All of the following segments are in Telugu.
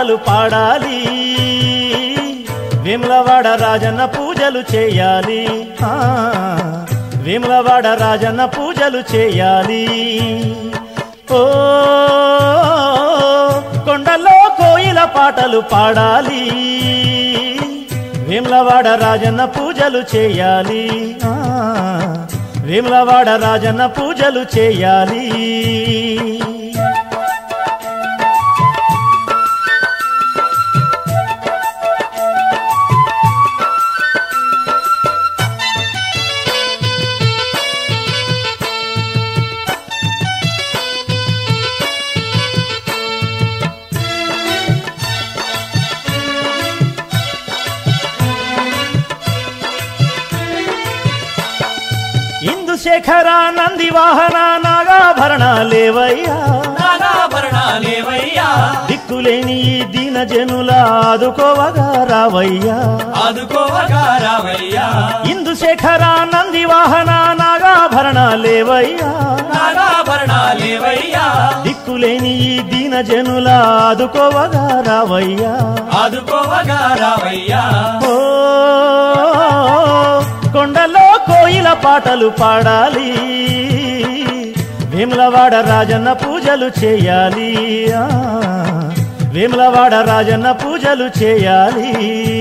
పాటలు పాడాలి వేములవాడ రాజన్న పూజలు చేయాలి ఆ, వేములవాడ రాజన్న పూజలు చేయాలి ఓ కొండలో కోయిల పాటలు పాడాలి వేములవాడ రాజన్న పూజలు చేయాలి ఆ, వేములవాడ రాజన్న పూజలు చేయాలి ఇందుశేఖర నంది వాహన నాగాభరణ లేవయ్యా నాగాభరణాలేవయ్యా దిక్కులేని ఈ దీన జనుల ఆదుకోవగా రావయ్యా ఆదుకోవగా రావయ్యా ఇందుశేఖర నంది వాహన నాగాభరణ లేవయ్యా నాగాభరణాలేవయ్యా దిక్కులేని ఈ దీన జనుల ఆదుకోవగా రావయ్యా ఆదుకోవగా రావయ్యా ఓ కొండలో కోయిల పాటలు పాడాలి వేములవాడ రాజన్న పూజలు చేయాలి ఆ, వేములవాడ రాజన్న పూజలు చేయాలి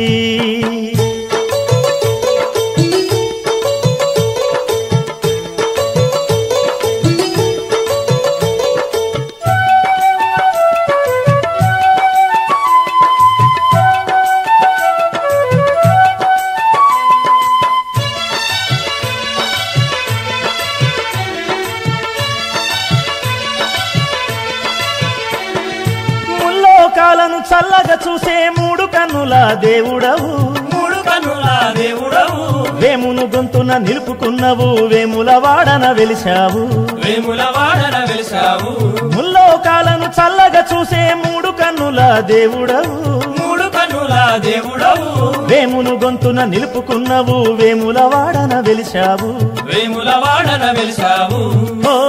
ముల్లోకాలను చల్లగా చూసే మూడు కన్నుల దేవుడవు మూడు కన్నుల దేవుడవు వేమును గొంతున నిలుపుకున్నవు వేముల వాడన వెలిశావు వేముల వాడన వెలిసావు ముల్లోకాలను చల్లగా చూసే మూడు కన్నుల దేవుడవు మూడు కన్నుల దేవుడవు వేమును గొంతున నిలుపుకున్నవు వేముల వాడన వెలిశావు వేముల వాడన వెలిసావు ఓ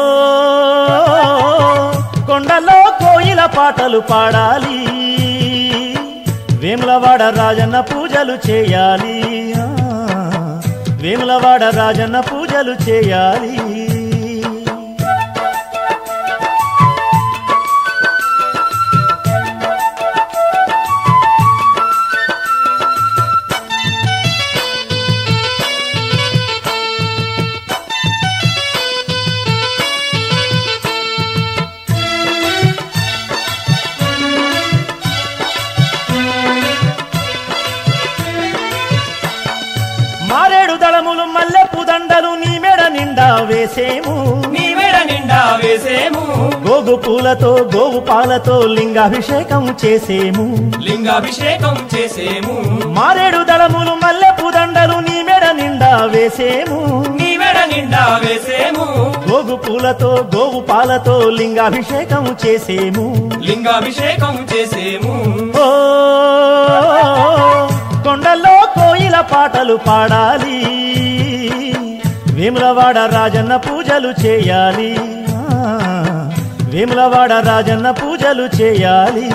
కొండలో కోయిల పాటలు పాడాలి వేములవాడ రాజన్న పూజలు చేయాలి ఆ, వేములవాడ రాజన్న పూజలు చేయాలి మారేడు దళములు మల్లెపు దండలు నీ మెడ నిండా వేసేము నీ మెడ నిండా వేసేము గోగు పూలతో గోవు పాలతో లింగాభిషేకం చేసేము లింగాభిషేకం చేసేము మారేడు దళములు మల్లెపు దండలు నీ మెడ నిండా వేసేము నీ మెడ నిండా వేసేము గోగు పూలతో గోవు పాలతో లింగాభిషేకం చేసేము లింగాభిషేకం చేసేము ఓ కొండల్లో కోయిల పాటలు పాడాలి వేములవాడ రాజన్న పూజలు చేయాలి ఆ, వేములవాడ రాజన్న పూజలు చేయాలి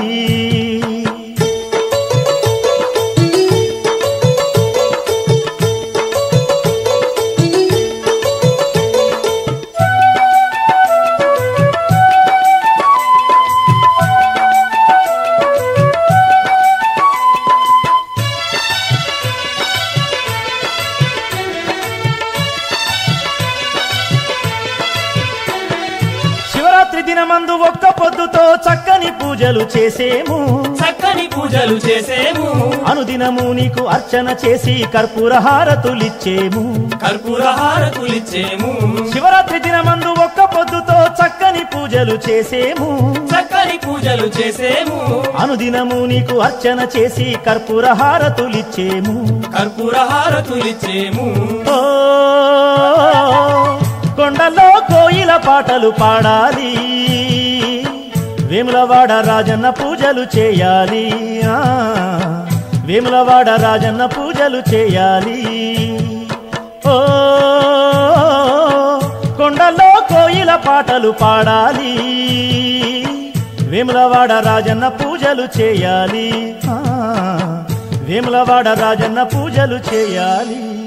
శివరాత్రి దినమందు ఒక్క పొద్దుతో చక్కని పూజలు చేసేము చక్కని పూజలు చేసేము అనుదినము నీకు అర్చన చేసి కర్పూర హారతులిచ్చేము కర్పూర హారతులిచ్చేము శివరాత్రి దినమందు ఒక్క పొద్దుతో చక్కని పూజలు చేసేము చక్కని పూజలు చేసేము అనుదినము నీకు అర్చన చేసి కర్పూర హారతులిచ్చేము కర్పూర హారతులిచ్చేము ఓ కొండలో కోయిల పాటలు పాడాలి వేములవాడ రాజన్న పూజలు చేయాలి ఆ, వేములవాడ రాజన్న పూజలు చేయాలి ఓ కొండలో కోయిల పాటలు పాడాలి వేములవాడ రాజన్న పూజలు చేయాలి ఆ, వేములవాడ రాజన్న పూజలు చేయాలి